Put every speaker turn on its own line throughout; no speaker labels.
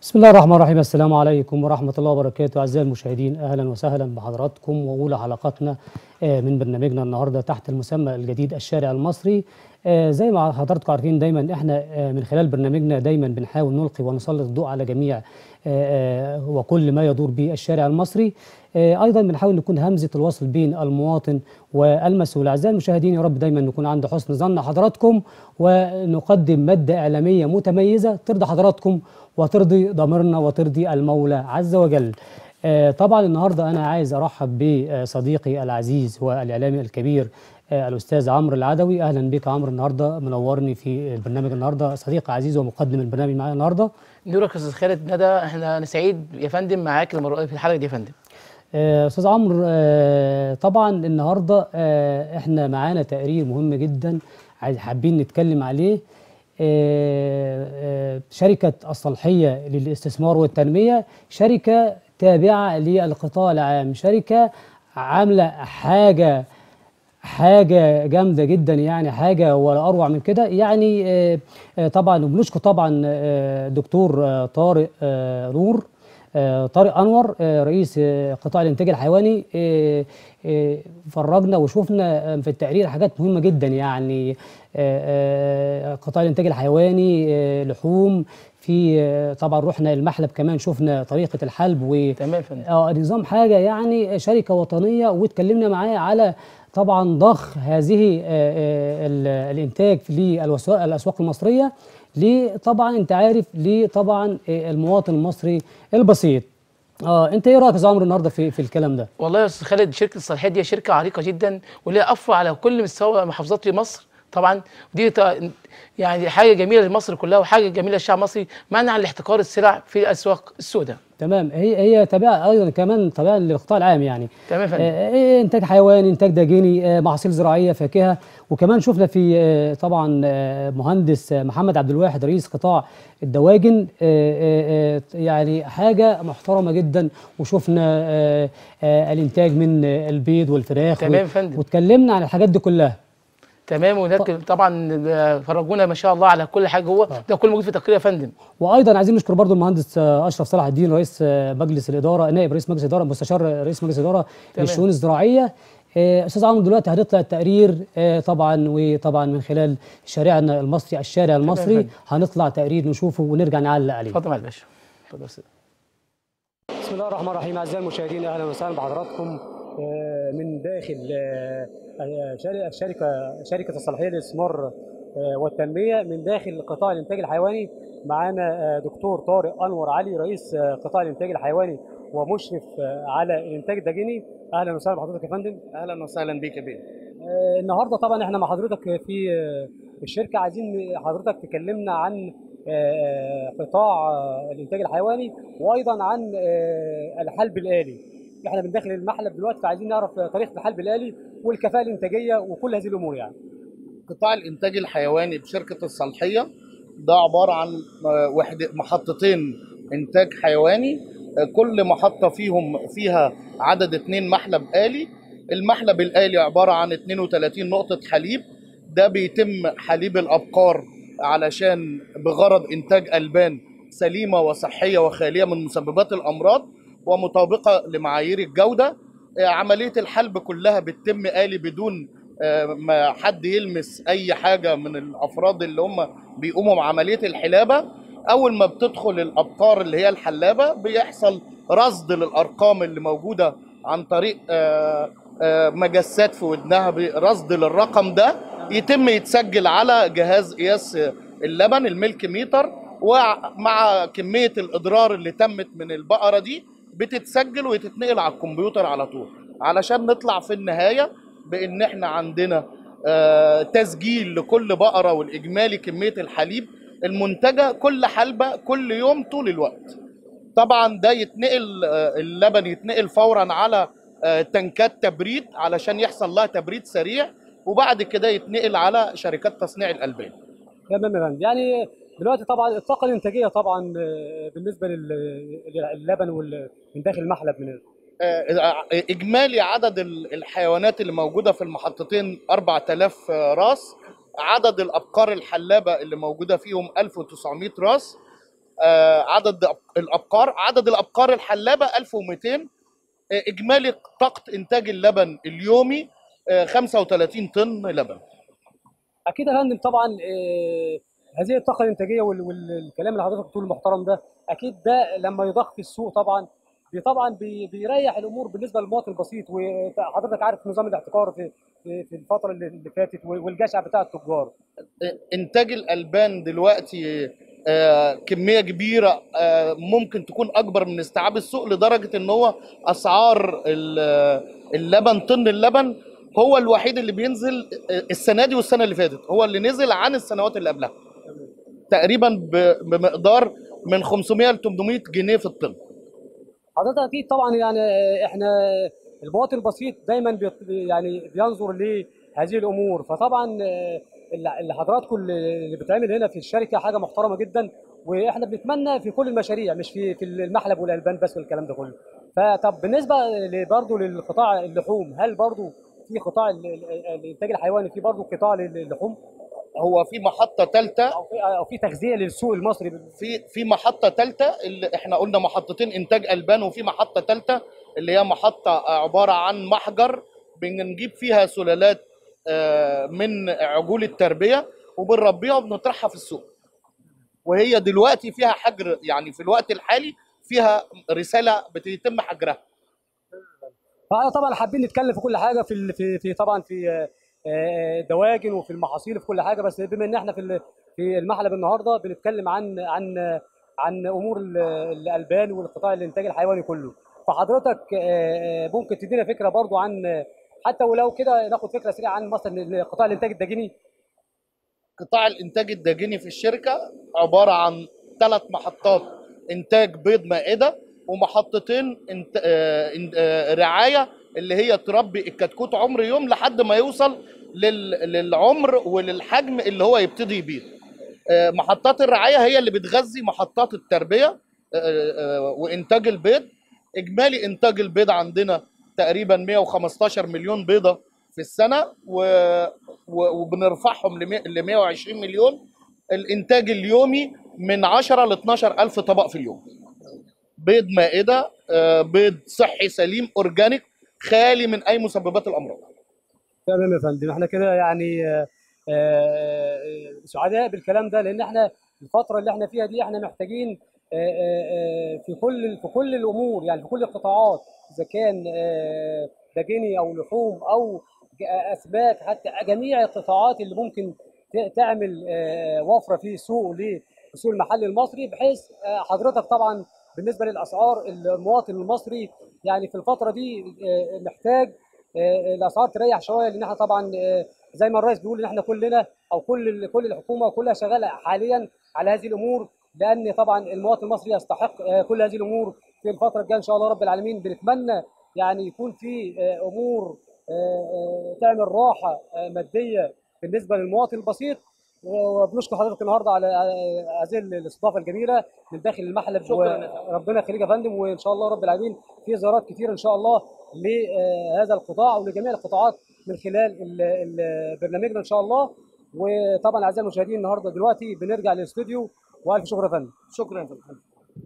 بسم الله الرحمن الرحيم السلام عليكم ورحمة الله وبركاته أعزائي المشاهدين أهلا وسهلا بحضراتكم وأولى حلقاتنا آه، من برنامجنا النهاردة تحت المسمى الجديد الشارع المصري آه، زي ما حضراتكم عارفين دايما احنا آه، من خلال برنامجنا دايما بنحاول نلقي ونسلط الضوء على جميع آه، آه، وكل ما يدور به الشارع المصري آه، ايضا بنحاول نكون همزه الوصل بين المواطن والمسؤول اعزائي المشاهدين يا رب دايما نكون عند حسن ظن حضراتكم ونقدم ماده اعلاميه متميزه ترضي حضراتكم وترضي ضميرنا وترضي المولى عز وجل آه، طبعا النهارده انا عايز ارحب بصديقي العزيز والاعلامي الكبير آه، الاستاذ عمرو العدوي اهلا بك يا عمرو النهارده منورني في البرنامج النهارده صديق عزيز ومقدم البرنامج معايا النهارده
نورك يا استاذ خالد ندى احنا انا سعيد يا فندم معاك المره في الحلقه دي يا فندم
آه، استاذ عمرو آه، طبعا النهارده آه، احنا معانا تقرير مهم جدا عايز- حابين نتكلم عليه آه، آه، شركه الصالحيه للاستثمار والتنميه شركه تابعه للقطاع العام شركه عامله حاجه حاجة جامدة جدا يعني حاجة ولا أروع من كده يعني آه، آه، طبعا وبنشكر طبعا آه، دكتور آه، طارق آه، نور آه، طارق أنور آه، رئيس آه، قطاع الإنتاج الحيواني آه، آه، فرجنا وشوفنا آه، في التقرير حاجات مهمة جدا يعني آه، آه، قطاع الإنتاج الحيواني آه، لحوم في آه، طبعا رحنا المحلب كمان شفنا طريقة الحلب و
تمام يا فندم
اه نظام حاجه يعني شركه وطنيه واتكلمنا معاه على طبعا ضخ هذه آه، آه، ال- الانتاج في الأسواق الاسواق المصريه ليه طبعا انت عارف ليه طبعا آه، المواطن المصري البسيط اه انت ايه رايك يا أستاذ عمرو النهارده في في الكلام ده
والله يا استاذ خالد شركه الصالحيه دي شركه عريقه جدا وليها افرع على كل مستوى محافظات في مصر طبعا دي ت- يعني حاجه جميله لمصر كلها وحاجه جميله للشعب المصري منع عن احتكار السلع في الاسواق السوداء
تمام هي هي تابعه ايضا كمان تابعه للقطاع العام يعني
تمام يا فندم
آه، إيه انتاج حيواني انتاج داجيني آه، محاصيل زراعيه فاكهه وكمان شفنا في آه، طبعا آه، مهندس آه، محمد عبد الواحد رئيس قطاع الدواجن آه، آه، آه، يعني حاجه محترمه جدا وشفنا آه، آه، الانتاج من آه، البيض والفراخ
تمام يا فندم.
واتكلمنا عن الحاجات دي كلها
تمام وهناك طبعا آه، فرجونا ما شاء الله على كل حاجه جوه ده كله موجود في التقرير يا فندم
وايضا عايزين نشكر برضو المهندس آه، اشرف صلاح الدين رئيس آه، مجلس الاداره نائب رئيس مجلس الاداره مستشار رئيس مجلس الاداره
تمام.
للشؤون الزراعيه آه، استاذ عمرو دلوقتي هنطلع التقرير آه، طبعا وطبعا من خلال شارعنا المصري الشارع المصري
فندم.
هنطلع تقرير نشوفه ونرجع نعلق عليه
اتفضل معالي الباشا اتفضل يا أستاذ.
بسم الله الرحمن الرحيم اعزائي المشاهدين اهلا وسهلا بحضراتكم آه، من داخل آه، آه، شر- شركه شركه الصلاحيه للاستثمار آه، والتنميه من داخل قطاع الانتاج الحيواني معانا آه، دكتور طارق انور علي رئيس آه، قطاع الانتاج الحيواني ومشرف آه، على الانتاج الداجيني اهلا وسهلا بحضرتك يا فندم
اهلا وسهلا بيك يا بيه
آه، النهارده طبعا احنا مع حضرتك في آه، الشركه عايزين حضرتك تكلمنا عن آه، قطاع آه، الانتاج الحيواني وايضا عن آه، الحلب الالي احنا من داخل المحلب دلوقتي فعايزين نعرف آه، طريقه الحلب الالي والكفاءه الانتاجيه وكل هذه الامور يعني
قطاع الانتاج الحيواني بشركه الصالحيه ده عباره عن آه، وحده محطتين انتاج حيواني آه، كل محطه فيهم فيها عدد اتنين محلب آلي المحلب الآلي عباره عن 32 نقطه حليب ده بيتم حليب الابقار علشان بغرض انتاج البان سليمه وصحيه وخاليه من مسببات الامراض ومطابقه لمعايير الجوده آه، عمليه الحلب كلها بتتم آلي بدون آه، ما حد يلمس اي حاجه من الافراد اللي هم بيقوموا بعمليه الحلابه اول ما بتدخل الابقار اللي هي الحلابه بيحصل رصد للارقام اللي موجوده عن طريق آه، آه، مجسات في ودنها رصد للرقم ده يتم يتسجل على جهاز قياس اللبن الميلك ميتر ومع كميه الاضرار اللي تمت من البقره دي بتتسجل وتتنقل على الكمبيوتر على طول علشان نطلع في النهايه بان احنا عندنا آه، تسجيل لكل بقره والاجمالي كميه الحليب المنتجه كل حلبه كل يوم طول الوقت طبعا ده يتنقل آه، اللبن يتنقل فورا على آه، تنكات تبريد علشان يحصل لها تبريد سريع وبعد كده يتنقل على شركات تصنيع الالبان
تمام يا فندم يعني دلوقتي طبعا الطاقه الانتاجيه طبعا آه، بالنسبه لل- للبن وال- من داخل المحلب من
آه، اجمالي عدد ال- الحيوانات اللي موجوده في المحطتين 4000 راس عدد الابقار الحلابه اللي موجوده فيهم 1900 راس آه، عدد الابقار عدد الابقار الحلابه 1200 آه، اجمالي طاقه انتاج اللبن اليومي آه، 35 طن لبن
اكيد يا فندم طبعا آه، هذه الطاقه الانتاجيه وال- والكلام اللي حضرتك بتقوله المحترم ده اكيد ده لما يضخ في السوق طبعا بي طبعا بي بيريح الامور بالنسبه للمواطن البسيط وحضرتك عارف نظام الاحتكار في في في الفتره اللي اللي فاتت والجشع بتاع التجار
انتاج الالبان دلوقتي آه، كميه كبيره آه، ممكن تكون اكبر من استيعاب السوق لدرجه ان هو اسعار ال- اللبن طن اللبن هو الوحيد اللي بينزل آه، السنه دي والسنه اللي فاتت هو اللي نزل عن السنوات اللي قبلها تقريبا ب- بمقدار من 500 ل 800 جنيه في الطن
حضرتك اكيد طبعا يعني آه، احنا المواطن البسيط دايما بيط- يعني بينظر لهذه الامور فطبعا آه، اللي اللي حضراتكم اللي اللي بتعمل هنا في الشركه حاجه محترمه جدا واحنا بنتمنى في كل المشاريع مش في في المحلب والالبان بس والكلام ده كله فطب بالنسبه برضه للقطاع اللحوم هل برضه في قطاع ال- ال- الانتاج الحيواني في برضه قطاع للحوم
هو في محطه ثالثه
او في او في تغذيه للسوق المصري
في في محطه ثالثه اللي احنا قلنا محطتين انتاج البان وفي محطه ثالثه اللي هي محطه عباره عن محجر بنجيب فيها سلالات آه، من عجول التربيه وبنربيها وبنطرحها في السوق وهي دلوقتي فيها حجر يعني في الوقت الحالي فيها رساله بيتم حجرها
فاحنا طبعا حابين نتكلم في كل حاجه في ال- في, في طبعا في آه، آه، الدواجن وفي المحاصيل في كل حاجه بس بما ان احنا في ال- في المحلب النهارده بنتكلم عن عن عن امور ال- الالبان والقطاع الانتاج الحيواني كله فحضرتك آه، آه، ممكن تدينا فكره برضو عن حتى ولو كده ناخد فكره سريعه عن مثلا قطاع الانتاج الداجيني
قطاع الانتاج الداجني في الشركه عباره عن ثلاث محطات انتاج بيض مائده ومحطتين انت... آه، إن- آه، رعايه اللي هي تربي الكتكوت عمر يوم لحد ما يوصل لل... للعمر وللحجم اللي هو يبتدي يبيض آه، محطات الرعايه هي اللي بتغذي محطات التربيه آه، آه، وانتاج البيض اجمالي انتاج البيض عندنا تقريبا 115 مليون بيضه في السنه و... و- وبنرفعهم ل 120 مليون الانتاج اليومي من 10 ل 12 الف طبق في اليوم بيض مائده آه، بيض صحي سليم اورجانيك خالي من اي مسببات الامراض
تمام يا فندم احنا كده يعني آه، آه، سعداء بالكلام ده لان احنا الفتره اللي احنا فيها دي احنا محتاجين آه، آه، آه، في كل في كل الامور يعني في كل القطاعات اذا كان آه، دجني او لحوم او ج- اسماك حتى جميع القطاعات اللي ممكن ت- تعمل آه، وفره في السوق للسوق المحلي المصري بحيث آه، حضرتك طبعا بالنسبه للاسعار المواطن المصري يعني في الفتره دي آه، محتاج آه، الاسعار تريح شويه لان احنا طبعا آه، زي ما الرئيس بيقول ان احنا كلنا او كل كل الحكومه كلها شغاله حاليا على هذه الامور لان طبعا المواطن المصري يستحق آه، كل هذه الامور في الفتره الجايه ان شاء الله رب العالمين بنتمنى يعني يكون في آه، امور آه، آه، تعمل راحه آه، ماديه بالنسبه للمواطن البسيط وبنشكر حضرتك النهارده على على هذه الاستضافه الجميله من داخل المحلب
شكراً.
وربنا يخليك يا فندم وان شاء الله رب العالمين في زيارات كتير ان شاء الله لهذا القطاع ولجميع القطاعات من خلال ال- ال- برنامجنا ان شاء الله وطبعا اعزائي المشاهدين النهارده دلوقتي بنرجع للاستوديو والف شكر يا فندم
شكرا يا فندم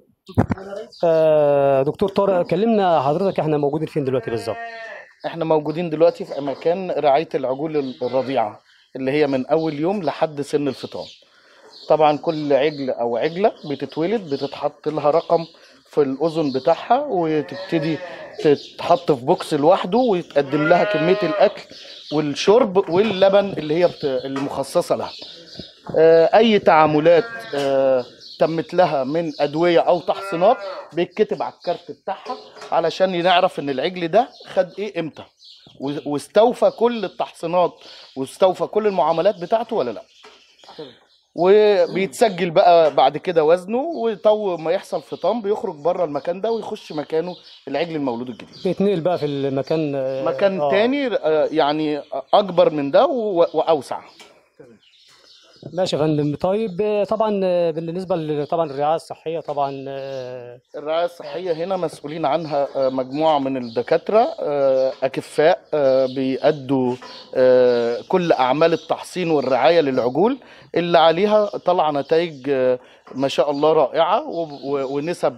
آه دكتور طارق كلمنا حضرتك احنا موجودين فين دلوقتي بالظبط
احنا موجودين دلوقتي في مكان رعايه العجول الرضيعه اللي هي من اول يوم لحد سن الفطام طبعا كل عجل او عجله بتتولد بتتحط لها رقم في الاذن بتاعها وتبتدي تتحط في بوكس لوحده ويتقدم لها كميه الاكل والشرب واللبن اللي هي بت... المخصصه لها آه، اي تعاملات آه، تمت لها من ادويه او تحصينات بيتكتب على الكارت بتاعها علشان نعرف ان العجل ده خد ايه امتى و- واستوفى كل التحصينات واستوفى كل المعاملات بتاعته ولا لا وبيتسجل بقى بعد كده وزنه وطو ما يحصل فطام بيخرج بره المكان ده ويخش مكانه العجل المولود الجديد
بيتنقل بقى في المكان آه،
مكان
آه.
تاني آه، يعني اكبر من ده و- واوسع
ماشي يا فندم طيب آه، طبعا آه، بالنسبه ل- طبعا الرعايه الصحيه طبعا آه،
الرعاية الصحية هنا مسؤولين عنها آه، مجموعة من الدكاترة آه، أكفاء آه، بيأدوا آه، كل أعمال التحصين والرعاية للعجول اللي عليها طلع نتائج آه، ما شاء الله رائعة و- و- ونسب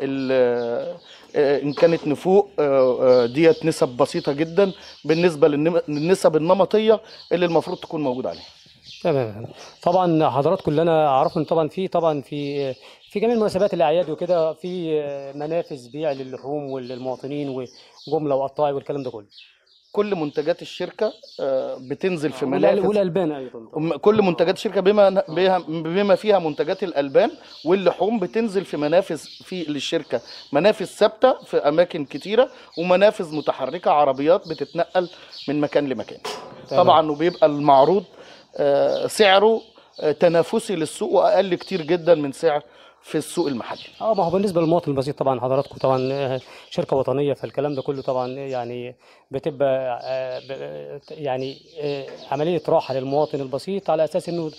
ال- آه، إن كانت نفوق آه، آه، ديت نسب بسيطة جدا بالنسبة للنم- للنسب النمطية اللي المفروض تكون موجودة عليها
تمام طبعا حضرات كلنا عارفين طبعا في طبعا في في جميع المناسبات الاعياد وكده في منافذ بيع للحوم وللمواطنين وجمله وقطاعي والكلام ده كله
كل منتجات الشركة آه، بتنزل في
والأل-
منافذ
والالبان ايضا
أم- كل منتجات الشركه بما بها- بما فيها منتجات الالبان واللحوم بتنزل في منافذ في للشركه منافذ ثابته في اماكن كتيره ومنافذ متحركه عربيات بتتنقل من مكان لمكان
تمام.
طبعا وبيبقى المعروض آه، سعره آه، تنافسي للسوق واقل كتير جدا من سعر في السوق المحلي
اه ما هو بالنسبه للمواطن البسيط طبعا حضراتكم طبعا آه، شركه وطنيه فالكلام ده كله طبعا يعني بتبقى آه، ب- يعني آه، عمليه راحه للمواطن البسيط على اساس انه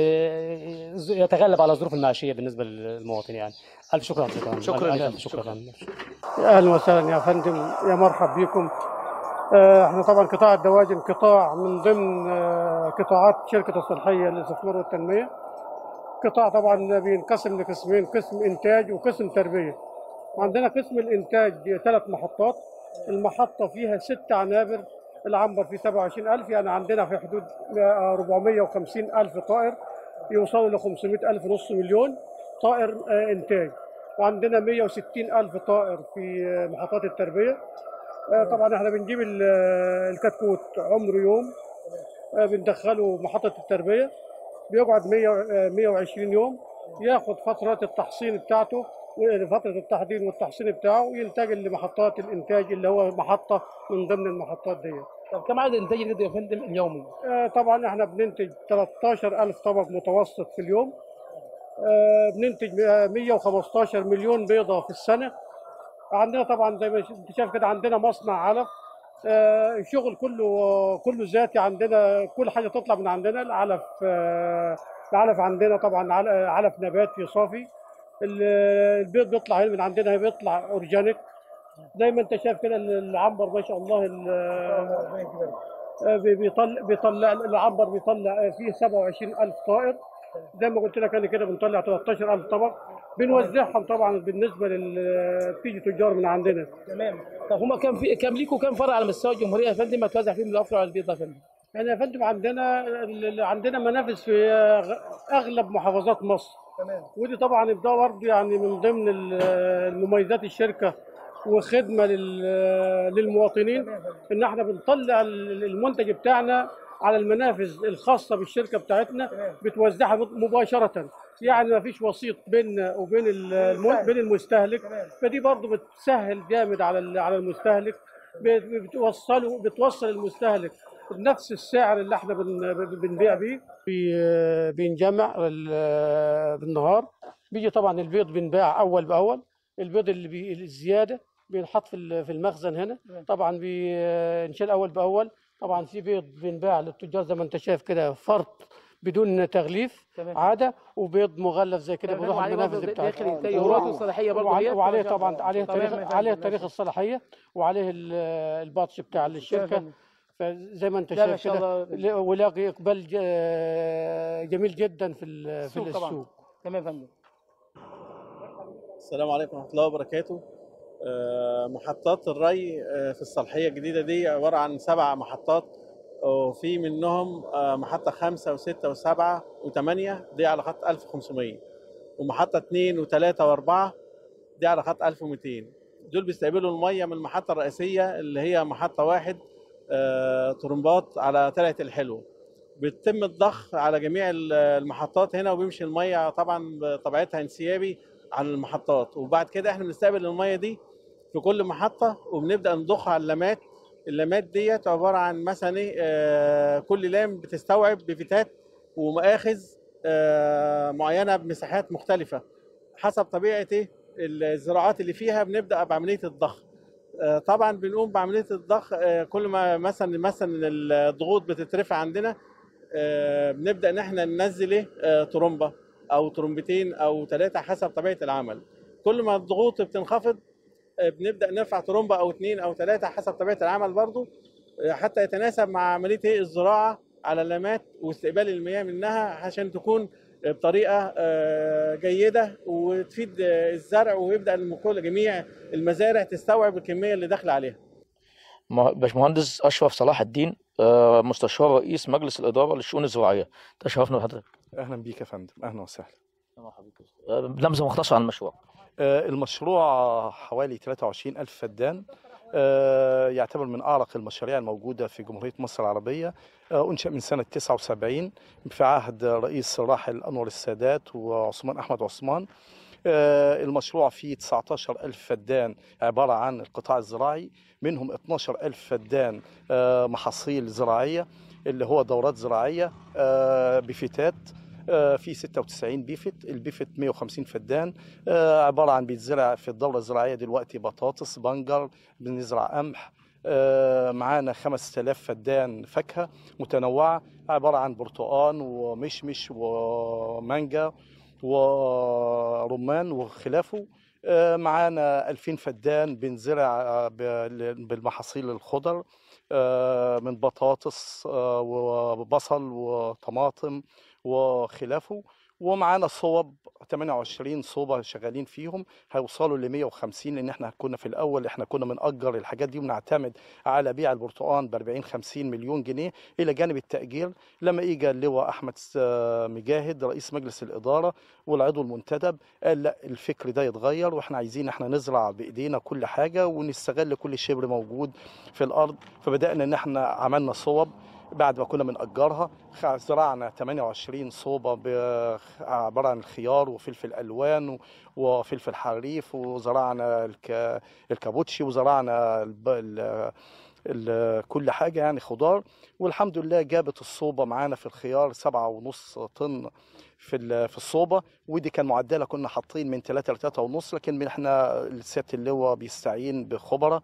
آه، يتغلب على الظروف المعيشيه بالنسبه للمواطن يعني الف شكر حضرتك
شكراً
الف
لك.
شكرا يا فندم.
اهلا وسهلا يا فندم يا مرحب بكم آه، احنا طبعا قطاع الدواجن قطاع من ضمن آه، قطاعات شركه الصالحيه للاستثمار والتنميه قطاع طبعا بينقسم لقسمين قسم انتاج وقسم تربيه عندنا قسم الانتاج ثلاث محطات المحطه فيها ست عنابر العنبر فيه 27000 يعني عندنا في حدود آه، 450 الف طائر يوصلوا ل 500 الف نص مليون طائر آه، انتاج وعندنا 160 الف طائر في آه، محطات التربيه آه، طبعا احنا بنجيب ال- آه، الكتكوت عمره يوم آه، بندخله محطه التربيه بيقعد 100 آه، 120 يوم ياخد فترة التحصين بتاعته فترة التحضير والتحصين بتاعه وينتقل لمحطات الإنتاج اللي هو محطة من ضمن المحطات دي
طب كم عدد الانتاج اللي يا فندم اليومي؟
آه، طبعا احنا بننتج 13000 طبق متوسط في اليوم آه، بننتج آه، 115 مليون بيضة في السنة عندنا طبعا زي ما انت شايف كده عندنا مصنع علف آه، الشغل كله كله ذاتي عندنا كل حاجة تطلع من عندنا العلف آه، العلف عندنا طبعا عل- علف نباتي صافي ال- البيض بيطلع هنا من عندنا بيطلع اورجانيك زي ما انت شايف كده العنبر ما شاء الله ال- آه، بي- بيطلع بيطلع العنبر بيطلع فيه 27000 طائر زي ما قلت لك انا كده بنطلع 13000 طبق بنوزعهم طبعا بالنسبه لل بتيجي تجار من عندنا
تمام طب هم كم في كم ليكوا كم فرع على مستوى الجمهوريه يا فندم هتوزع فيهم الافرع على البيض يا فندم؟
احنا يا فندم عندنا ال- عندنا منافذ في أغ- اغلب محافظات مصر
تمام
ودي طبعا ده برضه يعني من ضمن ال- المميزات الشركه وخدمه لل- للمواطنين ان احنا بنطلع ال- المنتج بتاعنا على المنافذ الخاصه بالشركه بتاعتنا بتوزعها مباشره يعني ما فيش وسيط بيننا وبين الم- بين المستهلك فدي برضه بتسهل جامد على ال- على المستهلك بت- بتوصله بتوصل المستهلك بنفس السعر اللي احنا بن- بنبيع بيه بي- بينجمع ال- بالنهار بيجي طبعا البيض بينباع اول باول البيض اللي بي الزياده بينحط في ال- في المخزن هنا طبعا بينشال اول باول طبعا في بيض بينباع للتجار زي ما انت شايف كده فرط بدون تغليف
تمام.
عاده وبيض مغلف زي كده
تمام.
بنروح
وعليه
المنافذ
برضه
بتاعته
داخل إنتاج وراته الصلاحية برضه
وعليه,
ديت
وعليه
ما شاء
طبعا
الله.
عليه
تمام
تاريخ
يا فندم،
عليه
ماشي.
تاريخ الصلاحيه وعليه ال- الباتش بتاع
يا
الشركه
فندم.
فزي ما انت
لا، ما
شايف
شاء
كده
الله.
ل- ولاقي اقبال ج- جميل جدا في ال- في
السوق طبعا
السوق
تمام يا فندم
السلام عليكم ورحمة الله وبركاته آه، محطات الري آه، في الصالحية الجديدة دي عبارة عن سبع محطات وفي منهم آه، محطة خمسة وستة وسبعة وثمانية دي على خط 1500 ومحطة اتنين وتلاتة وأربعة دي على خط 1200 دول بيستقبلوا المية من المحطة الرئيسية اللي هي محطة واحد آه، طرمبات على تلعة الحلو بيتم الضخ على جميع ال- المحطات هنا وبيمشي المية طبعا بطبيعتها انسيابي على المحطات وبعد كده احنا بنستقبل المية دي في كل محطة وبنبدأ نضخها على اللامات اللامات ديت عبارة عن مثلا ايه آه، كل لام بتستوعب بفتات ومآخذ آه، معينة بمساحات مختلفة حسب طبيعة ايه الزراعات اللي فيها بنبدأ بعملية الضخ آه، طبعا بنقوم بعملية الضخ آه، كل ما مثلا مثلا الضغوط بتترفع عندنا آه، بنبدا ان احنا ننزل ايه آه، ترومبه او ترومبتين او ثلاثه حسب طبيعه العمل كل ما الضغوط بتنخفض آه، بنبدا نرفع ترومبه او اثنين او ثلاثه حسب طبيعه العمل برضو آه، حتى يتناسب مع عمليه ايه الزراعه على اللامات واستقبال المياه منها عشان تكون بطريقه آه، جيده وتفيد آه، الزرع ويبدا الم- كل جميع المزارع تستوعب الكميه اللي داخله عليها
مه- باشمهندس اشرف صلاح الدين آه، مستشار رئيس مجلس الاداره للشؤون الزراعيه تشرفنا بحضرتك
اهلا بيك يا فندم اهلا وسهلا
آه، نبذه مختصره عن المشروع
آه، المشروع حوالي 23 ألف فدان آه، يعتبر من أعرق المشاريع الموجودة في جمهورية مصر العربية آه، أنشأ من سنة 79 في عهد رئيس الراحل أنور السادات وعثمان أحمد عثمان آه، المشروع فيه 19 ألف فدان عبارة عن القطاع الزراعي منهم 12 ألف فدان آه، محاصيل زراعية اللي هو دورات زراعية آه، بفتات آه، في 96 بيفت البيفت 150 فدان آه، عبارة عن بيتزرع في الدورة الزراعية دلوقتي بطاطس بنجر بنزرع قمح آه، معانا 5000 فدان فاكهة متنوعة عبارة عن برتقان ومشمش ومانجا ورمان وخلافه آه، معانا 2000 فدان بنزرع آه، بال- بالمحاصيل الخضر آه، من بطاطس آه، وبصل وطماطم وخلافه ومعانا صوب 28 صوبة شغالين فيهم هيوصلوا ل 150 لان احنا كنا في الاول احنا كنا بنأجر الحاجات دي ونعتمد على بيع البرتقال ب 40 50 مليون جنيه الى جانب التأجير لما اجى اللواء احمد س- مجاهد رئيس مجلس الاداره والعضو المنتدب قال لا الفكر ده يتغير واحنا عايزين احنا نزرع بايدينا كل حاجه ونستغل كل شبر موجود في الارض فبدانا ان احنا عملنا صوب بعد ما كنا بنأجرها خ- زرعنا 28 صوبة ب- عبارة عن الخيار وفلفل ألوان و- وفلفل حريف وزرعنا الك... الكابوتشي وزرعنا الب... ال... ال... كل حاجة يعني خضار والحمد لله جابت الصوبة معانا في الخيار سبعة ونص طن في ال- في الصوبة ودي كان معدلة كنا حاطين من 3 ل 3 ونص لكن من احنا سيادة اللواء بيستعين بخبراء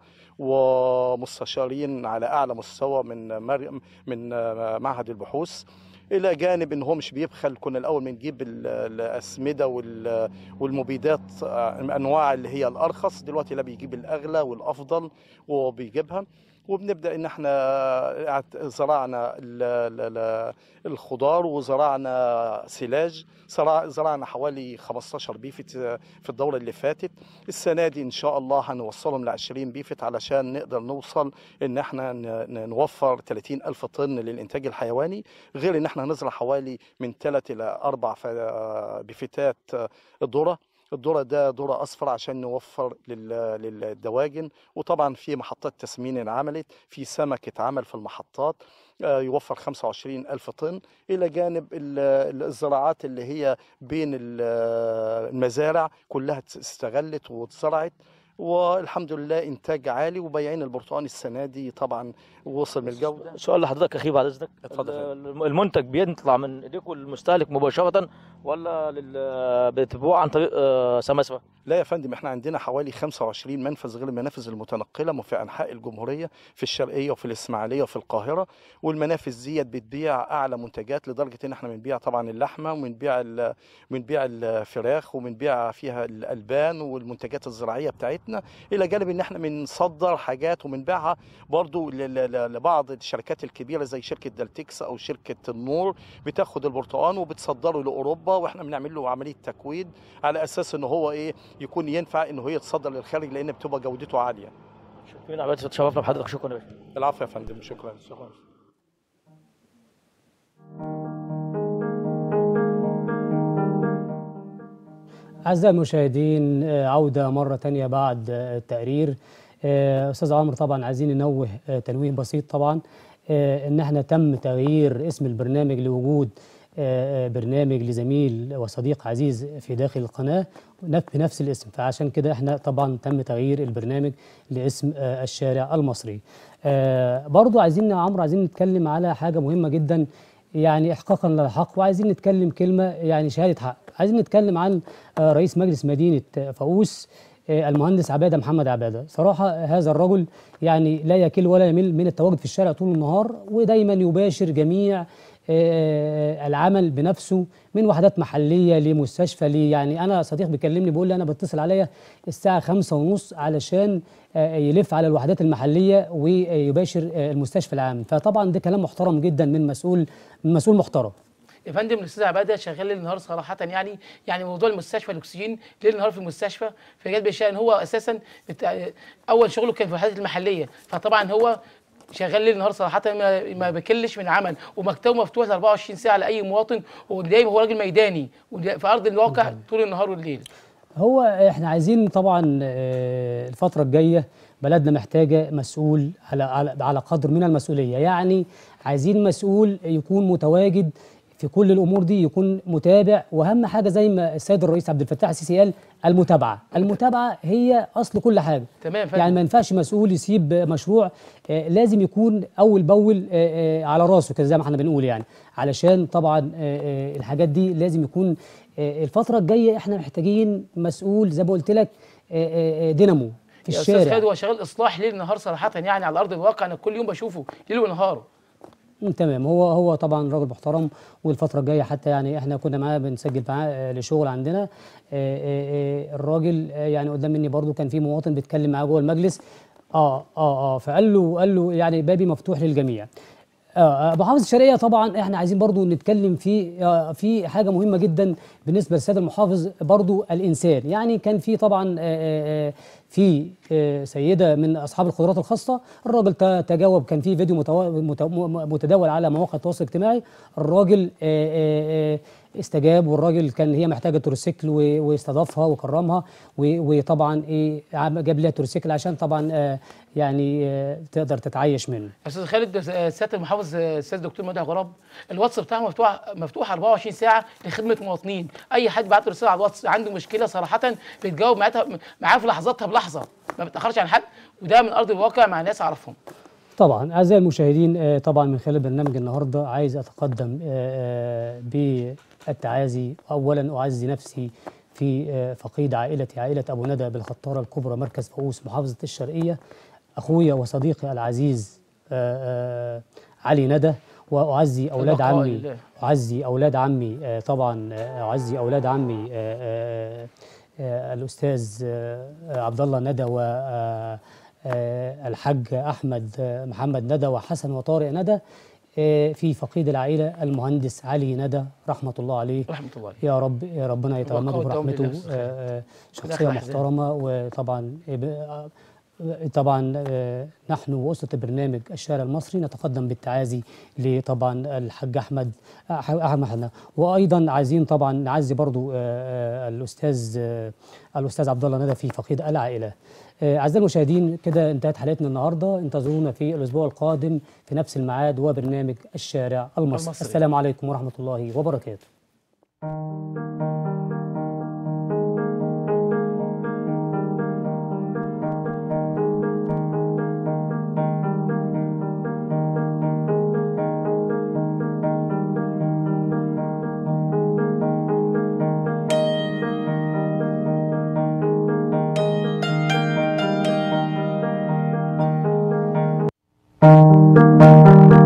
ومستشارين على أعلى مستوى من مر... من آه، معهد البحوث الى جانب ان هو مش بيبخل كنا الاول بنجيب ال- الاسمده وال- والمبيدات آه، انواع اللي هي الارخص دلوقتي لا بيجيب الاغلى والافضل وبيجيبها وبنبدا ان احنا اعت- زرعنا ال- ال- ال- الخضار وزرعنا سلاج زرع- زرعنا حوالي 15 بيفت في الدوره اللي فاتت السنه دي ان شاء الله هنوصلهم ل 20 بيفت علشان نقدر نوصل ان احنا ن- ن- نوفر 30 الف طن للانتاج الحيواني غير ان احنا هنزرع حوالي من 3 الى 4 بفتات ذره الذره ده ذره اصفر عشان نوفر لل- للدواجن وطبعا في محطات تسمين انعملت في سمك اتعمل في المحطات آه، يوفر 25 ألف طن إلى جانب ال- الزراعات اللي هي بين ال- المزارع كلها استغلت واتزرعت والحمد لله إنتاج عالي وبياعين البرتقال السنة دي طبعا وصل من الجودة
سؤال لحضرتك اخير بعد اذنك
اتفضل يا
ال- المنتج بيطلع من ايديكم للمستهلك مباشره ولا لل... بتبيعوه عن طريق آه، سماسره
لا يا فندم احنا عندنا حوالي 25 منفذ غير المنافذ المتنقله في انحاء الجمهوريه في الشرقيه وفي الاسماعيليه وفي القاهره والمنافذ ديت بتبيع اعلى منتجات لدرجه ان احنا بنبيع طبعا اللحمه وبنبيع ال- بنبيع الفراخ وبنبيع فيها الالبان والمنتجات الزراعيه بتاعتنا الى جانب ان احنا بنصدر حاجات وبنبيعها برضو ل- ل- ل- لبعض الشركات الكبيره زي شركه دلتكس او شركه النور بتاخد البرتقال وبتصدره لاوروبا واحنا بنعمل له عمليه تكويد على اساس ان هو ايه يكون ينفع ان هو يتصدر للخارج لان بتبقى جودته عاليه
شكرا على تشرفنا بحضرتك شكرا يا باشا
العفو يا فندم شكرا
شكرا
أعزائي المشاهدين آه، عودة مرة تانية بعد آه، التقرير آه، أستاذ عمرو طبعا عايزين ننوه آه، تنويه بسيط طبعا آه، إن احنا تم تغيير اسم البرنامج لوجود آه، آه، برنامج لزميل وصديق عزيز في داخل القناة نف- بنفس الاسم فعشان كده احنا طبعا تم تغيير البرنامج لاسم آه، الشارع المصري آه، برضو عايزين يا عمرو عايزين نتكلم على حاجة مهمة جدا يعني احقاقا للحق وعايزين نتكلم كلمه يعني شهاده حق عايزين نتكلم عن آه، رئيس مجلس مدينه آه، فاقوس آه، المهندس عباده محمد عباده صراحه هذا الرجل يعني لا يكل ولا يمل من التواجد في الشارع طول النهار ودايما يباشر جميع آه، العمل بنفسه من وحدات محليه لمستشفى لي يعني انا صديق بيكلمني بيقول لي انا بتصل عليا الساعه خمسة ونص علشان آه، يلف على الوحدات المحليه ويباشر آه، المستشفى العام فطبعا ده كلام محترم جدا من مسؤول من مسؤول محترم
يا فندم الاستاذ عباده شغال ليل نهار صراحه يعني يعني موضوع المستشفى الاكسجين ليل نهار في المستشفى في جلب الشأن هو اساسا بتاع اول شغله كان في الوحدات المحليه فطبعا هو شغال ليل نهار صراحه ما, ما بيكلش من عمل ومكتبه مفتوح ل 24 ساعه لاي مواطن ودايما هو راجل ميداني ود- في ارض الواقع طول النهار والليل
هو احنا عايزين طبعا آه، الفترة الجاية بلدنا محتاجة مسؤول على على على قدر من المسؤولية يعني عايزين مسؤول يكون متواجد في كل الامور دي يكون متابع واهم حاجه زي ما السيد الرئيس عبد الفتاح السيسي قال المتابعه المتابعه هي اصل كل حاجه
تمام فندم.
يعني ما ينفعش مسؤول يسيب مشروع آه، لازم يكون اول باول آه، آه، على راسه كده زي ما احنا بنقول يعني علشان طبعا آه، آه، الحاجات دي لازم يكون آه، الفتره الجايه احنا محتاجين مسؤول زي ما قلت لك آه، آه، آه، دينامو في
يا استاذ خالد
الشارع
هو شغال اصلاح ليل نهار صراحه يعني على ارض الواقع انا كل يوم بشوفه ليل ونهار
مم، تمام هو هو طبعا راجل محترم والفتره الجايه حتى يعني احنا كنا معاه بنسجل معاه آه، لشغل عندنا آه، آه، آه، الراجل آه، يعني قدام مني برضو كان في مواطن بيتكلم معاه جوه المجلس اه اه اه فقال له قال له يعني بابي مفتوح للجميع آه آه، محافظ الشرقيه طبعا احنا عايزين برضو نتكلم في آه في حاجه مهمه جدا بالنسبه للسيد المحافظ برضو الانسان يعني كان في طبعا آه آه آه، في آه، سيده من اصحاب القدرات الخاصه الراجل ت- تجاوب كان في فيديو متوا- مت- م- متداول على مواقع التواصل الاجتماعي الراجل آه، آه، آه، استجاب والراجل كان هي محتاجه تورسيكل و- واستضافها وكرمها و- وطبعا ايه عم- جاب لها تورسيكل عشان طبعا آه، يعني آه، تقدر تتعايش منه
استاذ خالد آه، سياده المحافظ آه، الاستاذ دكتور مدحت غراب الواتس بتاعه مفتوح مفتوح 24 ساعه لخدمه مواطنين اي حد بعت له رساله على الواتس عنده مشكله صراحه بيتجاوب معاها معاه في لحظاتها بلحظه ما بيتاخرش عن حد وده من ارض الواقع مع ناس اعرفهم
طبعا اعزائي المشاهدين آه، طبعا من خلال برنامج النهارده عايز اتقدم آه، آه، بالتعازي اولا اعزي نفسي في آه، فقيد عائلتي عائله ابو ندى بالخطاره الكبرى مركز فؤوس محافظه الشرقيه اخويا وصديقي العزيز آه، آه، علي ندى واعزي اولاد
البقاء
عمي
لله.
أعزي أولاد عمي آه، طبعا آه، أعزي أولاد عمي آه، آه، آه، الأستاذ آه، آه، عبد الله ندى و آه، آه، الحاج أحمد آه، محمد ندى وحسن وطارق ندى آه، في فقيد العائلة المهندس علي ندى رحمة الله عليه
رحمه الله عليه
يا رب يا ربنا يتغمده
والدوام
برحمته
لله.
آه، آه، شخصية
داخل أحزان.
محترمة وطبعا آه، طبعا آه، نحن وأسرة البرنامج الشارع المصري نتقدم بالتعازي لطبعا الحاج أحمد أح- أحمد حنا وأيضا عايزين طبعا نعزي برضو آه، آه، الأستاذ آه، الأستاذ عبد الله ندى في فقيد العائلة آه، أعزائي المشاهدين كده انتهت حلقتنا النهاردة انتظرونا في الأسبوع القادم في نفس الميعاد وبرنامج الشارع المصري
المصري.
السلام عليكم ورحمة الله وبركاته
Thank